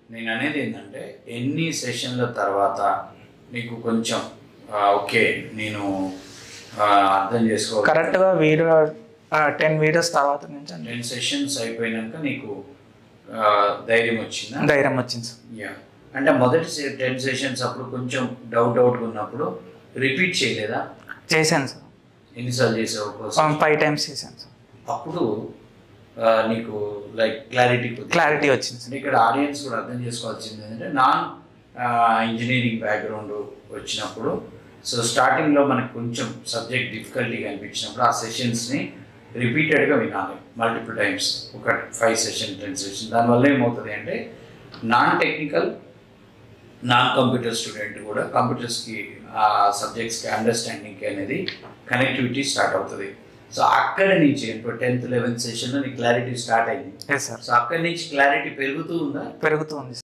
నేను అనేది ఏంటంటే ఎన్ని సెషన్ల తర్వాత నీకు కొంచెం ఆ, ఓకే నేను ఆ, అర్థం చేసుకో కరెక్ట్గా వీడియో టెన్ వీడియోస్ తర్వాత నుంచి అండి టెన్ సెషన్స్ అయిపోయినాక నీకు ఆ, ధైర్యం వచ్చిందా ధైర్యం వచ్చింది సార్ యా అంటే మొదటి టెన్ సెషన్స్ అప్పుడు కొంచెం డౌట్ డౌట్గా ఉన్నప్పుడు రిపీట్ చేయలేదా చేశాను సార్ ఎన్నిసార్లు చేసావు కోసం ఫైవ్ టైమ్స్ చేశాను సార్ అప్పుడు ఆ, నీకు లైక్ క్లారిటీ క్లారిటీ వచ్చింది సార్ అంటే ఇక్కడ ఆడియన్స్ కూడా అర్థం చేసుకోవాల్సింది ఏంటంటే నాన్ ఇంజనీరింగ్ బ్యాక్గ్రౌండ్ వచ్చినప్పుడు సో స్టార్టింగ్లో మనకు కొంచెం సబ్జెక్ట్ డిఫికల్టీగా అనిపించినప్పుడు ఆ సెషన్స్ని రిపీటెడ్గా వినాలి మల్టిపుల్ టైమ్స్ ఒక ఫైవ్ సెషన్ టెన్ సెషన్ దానివల్ల ఏమవుతుంది అంటే non technical non computer student కూడా కంప్యూటర్స్కి ఆ సబ్జెక్ట్స్కి అండర్స్టాండింగ్కి అనేది కనెక్టివిటీ స్టార్ట్ అవుతుంది సో అక్కడి నుంచి ఇప్పుడు టెన్త్ లెవెన్త్ సెషన్లో నీ క్లారిటీ స్టార్ట్ అయింది ఎస్ సార్ సో అక్కడి నుంచి క్లారిటీ పెరుగుతూ ఉందా పెరుగుతుంది